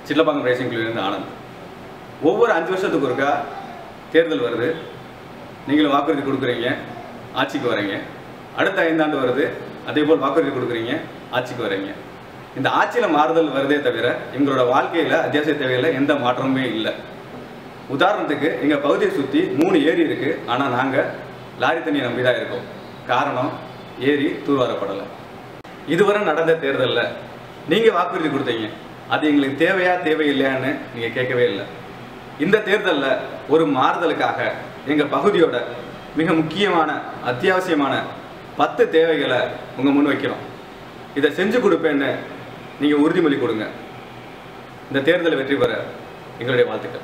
சில்லப்பாக்கம் racing கிளப்லேருந்து Anand ஒவ்வொரு அஞ்சு வருஷத்துக்கு ஒருக்கா தேர்தல் வருது நீங்களும் வாக்குறுதி கொடுக்குறீங்க ஆட்சிக்கு வரீங்க அடுத்த ஐந்தாண்டு வருது அதே போல் வாக்குறுதி கொடுக்குறீங்க ஆட்சிக்கு வரீங்க இந்த ஆட்சியில் மாறுதல் வருதே தவிர எங்களோட வாழ்க்கையில் அத்தியாவசிய தேவையில் எந்த மாற்றமுமே இல்லை உதாரணத்துக்கு எங்கள் பகுதியை சுற்றி மூணு ஏரி இருக்குது ஆனால் நாங்கள் லாரி தண்ணியை நம்பி தான் இருக்கோம் காரணம் ஏரி தூர்வாரப்படலை இதுவரை நடந்த தேர்தலில் நீங்கள் வாக்குறுதி கொடுத்தீங்க அது எங்களுக்கு தேவையா தேவையில்லையான்னு நீங்கள் கேட்கவே இல்லை இந்த தேர்தலில் ஒரு மாறுதலுக்காக எங்கள் பகுதியோட மிக முக்கியமான அத்தியாவசியமான பத்து தேவைகளை உங்கள் முன் வைக்கிறோம் இதை செஞ்சு கொடுப்பேன்னு நீங்கள் உறுதிமொழி கொடுங்க இந்த தேர்தலை வெற்றி பெற எங்களுடைய வாழ்த்துக்கள்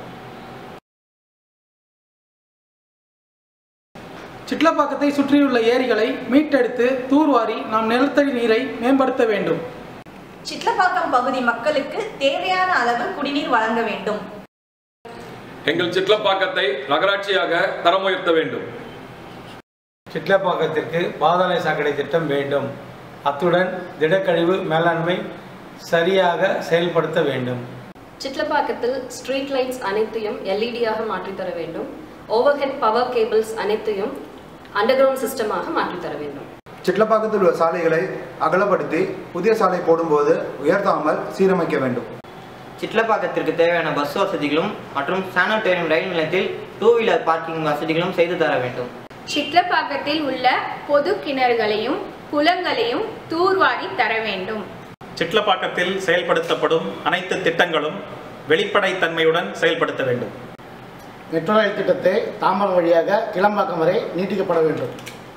சிட்லப்பாக்கத்தை சுற்றியுள்ள ஏரிகளை மீட்டெடுத்து தூர்வாரி நாம் நிலத்தடி நீரை மேம்படுத்த வேண்டும் சிட்லப்பாக்கம் பகுதி மக்களுக்கு தேவையான அளவு குடிநீர் வழங்க வேண்டும் எங்கள் சிட்லப்பாக்கத்தை நகராட்சியாக தரம் உயர்த்த வேண்டும் சிட்லப்பாக்கத்திற்கு பாதாள சாக்கடை திட்டம் வேண்டும் அத்துடன் திடக்கழிவு மேலாண்மை சரியாக செயல்படுத்த வேண்டும் சிட்லப்பாக்கத்தில் ஸ்ட்ரீட் லைட்ஸ் அனைத்தையும் எல்இடியாக மாற்றித் தர வேண்டும் ஓவர்ஹெட் பவர் கேபிள்ஸ் அனைத்தையும் அண்டர்கிரவுண்ட் சிஸ்டமாக மாற்றித் தர வேண்டும் சிட்லப்பாக்கத்தில் உள்ள சாலைகளை அகலப்படுத்தி புதிய சாலை போடும்போது உயர்த்தாமல் சீரமைக்க வேண்டும் சிட்லப்பாக்கத்திற்கு தேவையான பஸ் வசதிகளும் மற்றும் சானிட்டோரியம் ரயில் நிலையத்தில் டூ வீலர் பார்க்கிங் வசதிகளும் செய்து தர வேண்டும் சிட்லப்பாக்கத்தில் உள்ள பொது கிணறுகளையும் குளங்களையும் தூர்வாரி தர வேண்டும் சிட்லப்பாக்கத்தில் செயல்படுத்தப்படும் அனைத்து திட்டங்களும் வெளிப்படைத்தன்மையுடன் செயல்படுத்த வேண்டும் மெட்ரோ ரயில் திட்டத்தை தாம்பரம் வழியாக கிளம்பாக்கம் வரை நீட்டிக்கப்பட வேண்டும்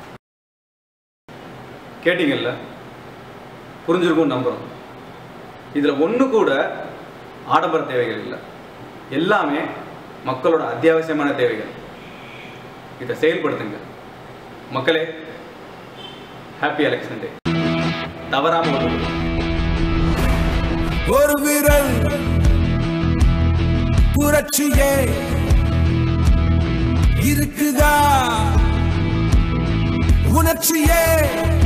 கேட்டீங்கல்ல புரிஞ்சிருக்கும் நம்புகிறோம் இதில் ஒன்று கூட ஆடம்பர தேவைகள் இல்லை எல்லாமே மக்களோட அத்தியாவசியமான தேவைகள் இதை செயல்படுத்துங்க மக்களே ஹாப்பி எலெக்ஷன் டே தவறாம ஓட்டு போடுங்க. ஒரு விரல் புரட்சியே இருக்குதா உணர்ச்சியே